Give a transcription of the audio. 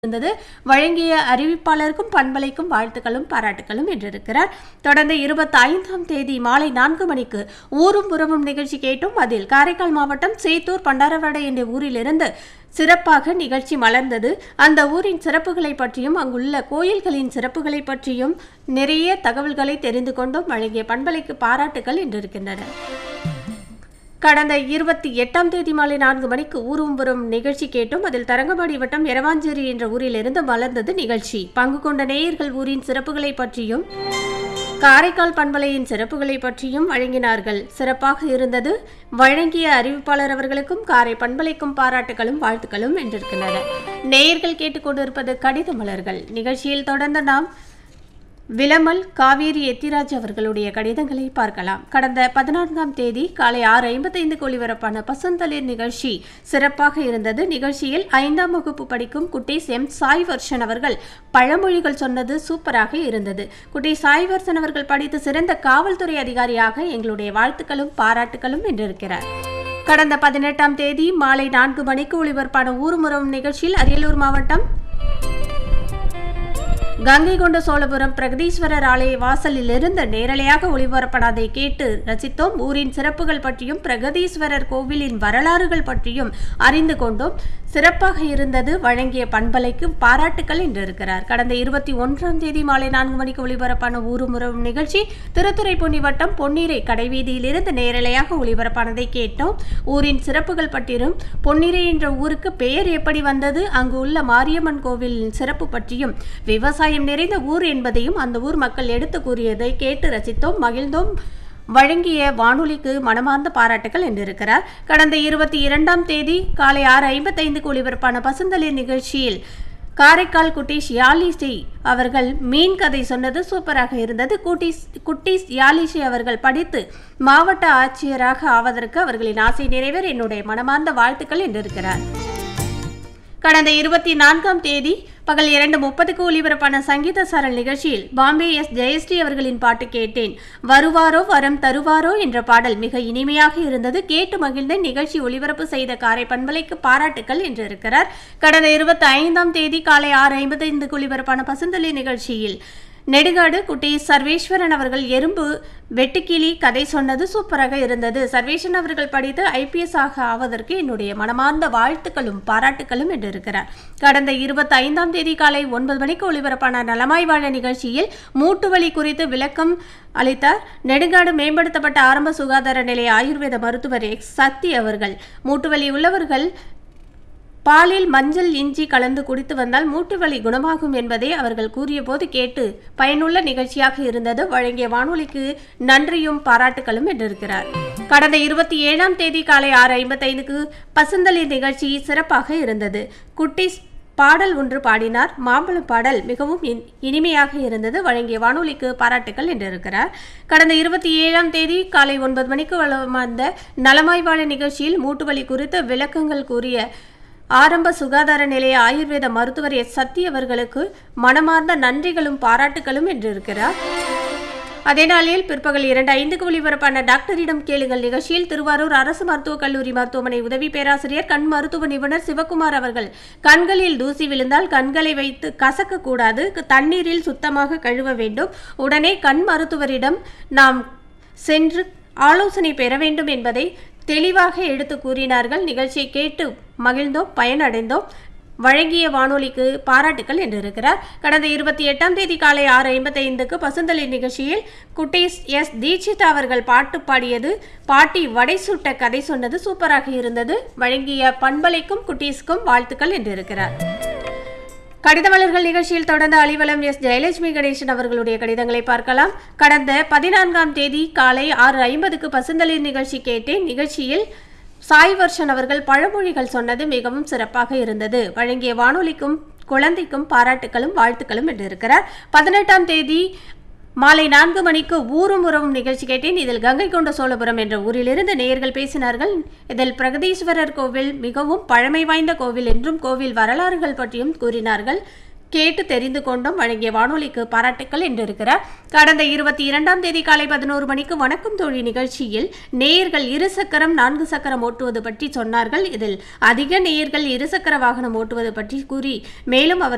இருந்தது வழங்கிய அறிவிப்பாளருக்கும் பண்பலைக்கும் வாழ்த்துக்களும் பாராட்டுகளும் என்றிருக்கிறார் தொடர்ந்து இருபத்தி ஐந்தாம் தேதி மாலை நான்கு மணிக்கு ஊரும் புறவும் நிகழ்ச்சி கேட்டும் அதில் காரைக்கால் மாவட்டம் சேத்தூர் பண்டாரவாடை என்ற ஊரிலிருந்து சிறப்பாக நிகழ்ச்சி மலர்ந்தது அந்த ஊரின் சிறப்புகளை பற்றியும் அங்குள்ள கோயில்களின் சிறப்புகளை பற்றியும் நிறைய தகவல்களை தெரிந்து கொண்டும் வழங்கிய பண்பலைக்கு பாராட்டுகள் என்றிருக்கின்றன கடந்த இருபத்தி எட்டாம் தேதி மாலை நான்கு மணிக்கு ஊரும் புறம் நிகழ்ச்சி கேட்டும் அதில் தரங்கம்பாடி வட்டம் எரவாஞ்சேரி என்ற ஊரிலிருந்து மலர்ந்தது நிகழ்ச்சி பங்கு கொண்ட நேயர்கள் ஊரின் சிறப்புகளை பற்றியும் காரைக்கால் பண்பலையின் சிறப்புகளை பற்றியும் வழங்கினார்கள் சிறப்பாக இருந்தது வழங்கிய அறிவிப்பாளர் அவர்களுக்கும் காரை பண்பலைக்கும் பாராட்டுகளும் வாழ்த்துக்களும் என்றிருக்கின்றன நேயர்கள் கேட்டுக்கொண்டிருப்பது கடித மலர்கள் நிகழ்ச்சியில் தொடர்ந்து நாம் விலமல் காவேரி எத்திராஜ் அவர்களுடைய கடிதங்களை பார்க்கலாம் கடந்த பதினான்காம் தேதி காலை ஆறு ஐம்பத்தைந்துக்கு ஒளிபரப்பான பசந்தளிர் நிகழ்ச்சி சிறப்பாக இருந்தது நிகழ்ச்சியில் ஐந்தாம் வகுப்பு படிக்கும் குட்டீஸ் எம் சாய் வர்ஷன் அவர்கள் பழமொழிகள் சொன்னது சூப்பராக இருந்தது குட்டி சாய் வர்ஷன் அவர்கள் படித்து சிறந்த காவல்துறை அதிகாரியாக எங்களுடைய வாழ்த்துக்களும் பாராட்டுகளும் என்றிருக்கிறார் கடந்த பதினெட்டாம் தேதி மாலை நான்கு மணிக்கு ஒளிபரப்பான ஊர்முறம் நிகழ்ச்சியில் அரியலூர் மாவட்டம் கங்கை கொண்ட சோழபுரம் பிரகதீஸ்வரர் ஆலய வாசலில் இருந்து நேரலையாக ஒளிபரப்படாதை கேட்டு ரசித்தோம் ஊரின் சிறப்புகள் பற்றியும் பிரகதீஸ்வரர் கோவிலின் வரலாறுகள் பற்றியும் அறிந்து கொண்டோம் சிறப்பாக இருந்தது வழங்கிய பண்பலைக்கு பாராட்டுக்கள் என்றிருக்கிறார் கடந்த இருபத்தி ஒன்றாம் தேதி மாலை நான்கு மணிக்கு ஒளிபரப்பான ஊருமுறம் நிகழ்ச்சி திருத்துறைப்பூண்டி வட்டம் பொன்னீரை கடைவீதியிலிருந்து நேரலையாக ஒளிபரப்பானதை கேட்டோம் ஊரின் சிறப்புகள் பற்றியும் பொன்னிரை என்ற ஊருக்கு பெயர் எப்படி வந்தது அங்கு உள்ள மாரியம்மன் கோவிலின் சிறப்பு பற்றியும் விவசாய விவசாயம் நிறைந்த ஊர் என்பதையும் அந்த ஊர் மக்கள் எடுத்து கூறியதை கேட்டு ரசித்தோம் மகிழ்ந்தோம் வழங்கிய வானொலிக்கு மனமார்ந்த பாராட்டுகள் என்றிருக்கிறார் கடந்த இருபத்தி இரண்டாம் தேதி காலை ஆறு ஐம்பத்தைந்துக்கு ஒளிபரப்பான பசுந்தளிர் நிகழ்ச்சியில் காரைக்கால் குட்டீஸ் யாலிசி அவர்கள் மீன் கதை சொன்னது சூப்பராக இருந்தது குட்டீஸ் குட்டீஸ் யாலிசி அவர்கள் படித்து மாவட்ட ஆட்சியராக ஆவதற்கு அவர்களின் ஆசை நிறைவேற என்னுடைய மனமார்ந்த வாழ்த்துக்கள் என்றிருக்கிறார் கடந்த இருபத்தி நான்காம் தேதி பகல் இரண்டு முப்பதுக்கு ஒலிபரப்பான சங்கீத சாரல் நிகழ்ச்சியில் பாம்பே எஸ் ஜெயஸ்ரீ அவர்களின் பாட்டு கேட்டேன் வருவாரோ வரம் தருவாரோ என்ற பாடல் மிக இனிமையாக இருந்தது கேட்டு மகிழ்ந்த நிகழ்ச்சி ஒளிபரப்பு செய்த காரை பண்பலைக்கு பாராட்டுக்கள் என்று இருக்கிறார் கடந்த இருபத்தி ஐந்தாம் தேதி காலை ஆறு ஐம்பத்தைந்துக்கு ஒலிபரப்பான பசுந்தளி நிகழ்ச்சியில் நெடுகாடு குட்டி சர்வேஸ்வரன் அவர்கள் எறும்பு வெட்டுக்கிளி கதை சொன்னது சூப்பராக இருந்தது சர்வேஸ்வரன் அவர்கள் படித்து ஐபிஎஸ் ஆக ஆவதற்கு என்னுடைய மனமார்ந்த வாழ்த்துக்களும் பாராட்டுக்களும் என்று இருக்கிறார் கடந்த இருபத்தி ஐந்தாம் தேதி காலை ஒன்பது மணிக்கு ஒளிபரப்பான நலமாய் வாழ நிகழ்ச்சியில் மூட்டுவலி குறித்து விளக்கம் அளித்தார் நெடுங்காடு மேம்படுத்தப்பட்ட ஆரம்ப சுகாதார நிலைய ஆயுர்வேத மருத்துவர் எக்ஸ் சக்தி அவர்கள் மூட்டுவலி உள்ளவர்கள் பாலில் மஞ்சள் இஞ்சி கலந்து குடித்து வந்தால் மூட்டு வலி குணமாகும் என்பதை அவர்கள் கூறிய போது கேட்டு பயனுள்ள நிகழ்ச்சியாக இருந்தது வழங்கிய வானொலிக்கு நன்றியும் பாராட்டுகளும் என்றிருக்கிறார் கடந்த இருபத்தி ஏழாம் தேதி காலை ஆறு ஐம்பத்தைந்துக்கு பசுந்தளி நிகழ்ச்சி சிறப்பாக இருந்தது குட்டிஸ் பாடல் ஒன்று பாடினார் மாம்பழம் பாடல் மிகவும் இனிமையாக இருந்தது வழங்கிய வானொலிக்கு பாராட்டுகள் என்றிருக்கிறார் கடந்த இருபத்தி ஏழாம் தேதி காலை ஒன்பது மணிக்கு வந்த நலமாய்வாழ நிகழ்ச்சியில் மூட்டுவலி குறித்து விளக்கங்கள் கூறிய ஆரம்ப சுகாதார நிலைய ஆயுர்வேத மருத்துவர் எஸ் சத்தி அவர்களுக்கு மனமார்ந்த நன்றிகளும் பாராட்டுகளும் என்றிருக்கிறார் அதே நாளில் பிற்பகல் இரண்டு ஐந்துக்கு ஒளிபரப்பான டாக்டரிடம் கேளுங்கள் நிகழ்ச்சியில் திருவாரூர் அரசு மருத்துவக் கல்லூரி மருத்துவமனை உதவி பேராசிரியர் கண் மருத்துவ நிபுணர் சிவகுமார் அவர்கள் கண்களில் தூசி விழுந்தால் கண்களை வைத்து கசக்க கூடாது தண்ணீரில் சுத்தமாக கழுவ வேண்டும் உடனே கண் மருத்துவரிடம் நாம் சென்று ஆலோசனை பெற வேண்டும் என்பதை தெளிவாக எடுத்து கூறினார்கள் நிகழ்ச்சியை கேட்டு மகிழ்ந்தோம் பயனடைந்தோம் வழங்கிய வானொலிக்கு பாராட்டுகள் என்றிருக்கிறார் கடந்த இருபத்தி எட்டாம் தேதி காலை ஆறு ஐம்பத்தைந்துக்கு பசுந்தளி நிகழ்ச்சியில் குட்டீஸ் எஸ் தீட்சிதா அவர்கள் பாட்டு பாடியது பாட்டி வடை சுட்ட கதை சொன்னது சூப்பராக இருந்தது வழங்கிய பண்பலைக்கும் குட்டீஸ்க்கும் வாழ்த்துக்கள் என்றிருக்கிறார் கடிதமலர்கள் நிகழ்ச்சியில் தொடர்ந்து அலிவலம் எஸ் ஜெயலட்சுமி கணேசன் அவர்களுடைய கடிதங்களை பார்க்கலாம் கடந்த பதினான்காம் தேதி காலை ஆறு ஐம்பதுக்கு பசுந்தளிர் நிகழ்ச்சி கேட்டேன் நிகழ்ச்சியில் சாய் வர்ஷன் அவர்கள் பழமொழிகள் சொன்னது மிகவும் சிறப்பாக இருந்தது வழங்கிய வானொலிக்கும் குழந்தைக்கும் பாராட்டுகளும் வாழ்த்துக்களும் என்று இருக்கிறார் பதினெட்டாம் தேதி மாலை நான்கு மணிக்கு ஊரும் உறவும் நிகழ்ச்சி கேட்டேன் இதில் கங்கை கொண்ட சோழபுரம் என்ற ஊரிலிருந்து நேயர்கள் பேசினார்கள் இதில் பிரகதீஸ்வரர் கோவில் மிகவும் பழமை வாய்ந்த கோவில் என்றும் கோவில் வரலாறுகள் பற்றியும் கூறினார்கள் கேட்டு தெரிந்து கொண்டும் வழங்கிய வானொலிக்கு பாராட்டுக்கள் என்றிருக்கிறார் கடந்த இருபத்தி இரண்டாம் தேதி காலை பதினோரு மணிக்கு வணக்கம் தோழி நிகழ்ச்சியில் நேயர்கள் இரு சக்கரம் நான்கு சக்கரம் ஓட்டுவது பற்றி சொன்னார்கள் இதில் அதிக நேயர்கள் இருசக்கர வாகனம் ஓட்டுவது பற்றி கூறி மேலும் அவர்